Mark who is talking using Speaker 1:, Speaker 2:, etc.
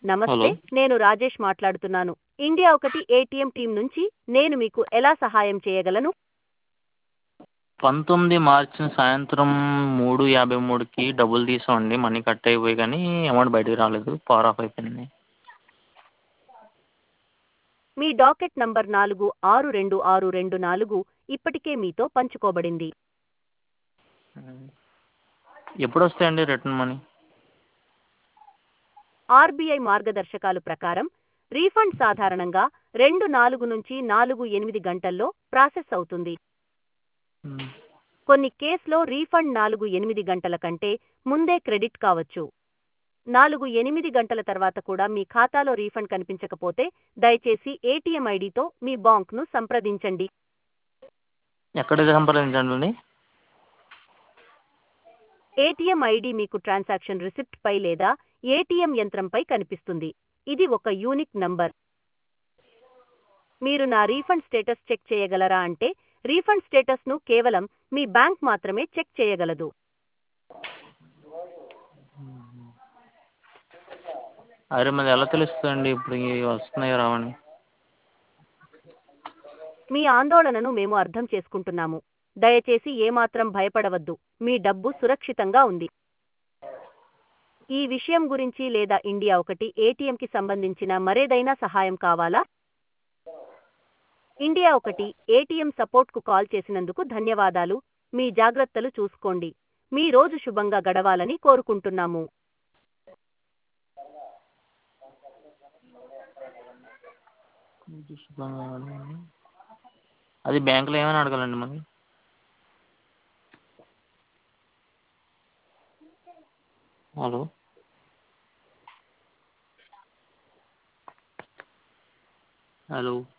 Speaker 1: నమస్తే
Speaker 2: హలో
Speaker 1: నేను రాజేష్ మాట్లాడుతున్నాను ఇండియా ఒకటి ఏటీఎం టీం నుంచి నేను మీకు ఎలా సహాయం చేయగలను
Speaker 2: పంతొమ్మిది మార్చి సాయంత్రం మూడు యాభై మూడుకి డబ్బులు తీసామండి మనీ కట్ అయిపోయి కానీ అమౌంట్ బయటికి రాలేదు పవర్ ఆఫ్ అయిపోయింది
Speaker 1: మీ డాకెట్ నంబర్ నాలుగు ఆరు రెండు ఆరు రెండు నాలుగు ఇప్పటికే మీతో పంచుకోబడింది
Speaker 2: ఎప్పుడు వస్తాయండి రిటర్న్ మనీ
Speaker 1: ఆర్బీఐ మార్గదర్శకాలు ప్రకారం రీఫండ్ సాధారణంగా రెండు నాలుగు నుంచి నాలుగు ఎనిమిది గంటల్లో ప్రాసెస్ అవుతుంది కొన్ని కేసులో రీఫండ్ నాలుగు ఎనిమిది గంటల కంటే ముందే క్రెడిట్ కావచ్చు నాలుగు ఎనిమిది గంటల తర్వాత కూడా మీ ఖాతాలో రీఫండ్ కనిపించకపోతే దయచేసి ఏటీఎం ఐడితో మీ బాంక్ను సంప్రదించండి
Speaker 2: ఎక్కడ సంప్రదించండి
Speaker 1: ఏటీఎం ఐడి మీకు ట్రాన్సాక్షన్ రిసిప్ట్ పై లేదా ఏటీఎం యంత్రంపై కనిపిస్తుంది ఇది ఒక యూనిక్ నంబర్ మీరు నా రీఫండ్ స్టేటస్ చెక్ చేయగలరా అంటే రీఫండ్ స్టేటస్ను కేవలం మీ బ్యాంక్ మాత్రమే చెక్ చేయగలదు
Speaker 2: అరే మరి ఎలా తెలుస్తుందండి ఇప్పుడు ఇవి వస్తున్నాయో రావని
Speaker 1: మీ ఆందోళనను మేము అర్థం చేసుకుంటున్నాము దయచేసి ఏమాత్రం భయపడవద్దు మీ డబ్బు సురక్షితంగా ఉంది ఈ విషయం గురించి లేదా ఇండియా ఒకటి ఏటీఎంకి సంబంధించిన మరేదైనా సహాయం కావాలా ఇండియా ఒకటి ఏటీఎం సపోర్ట్కు కాల్ చేసినందుకు ధన్యవాదాలు మీ జాగ్రత్తలు చూసుకోండి మీ రోజు శుభంగా గడవాలని కోరుకుంటున్నాము
Speaker 2: అది బ్యాంకులో ఏమైనా అడగాలండి మరి హలో హలో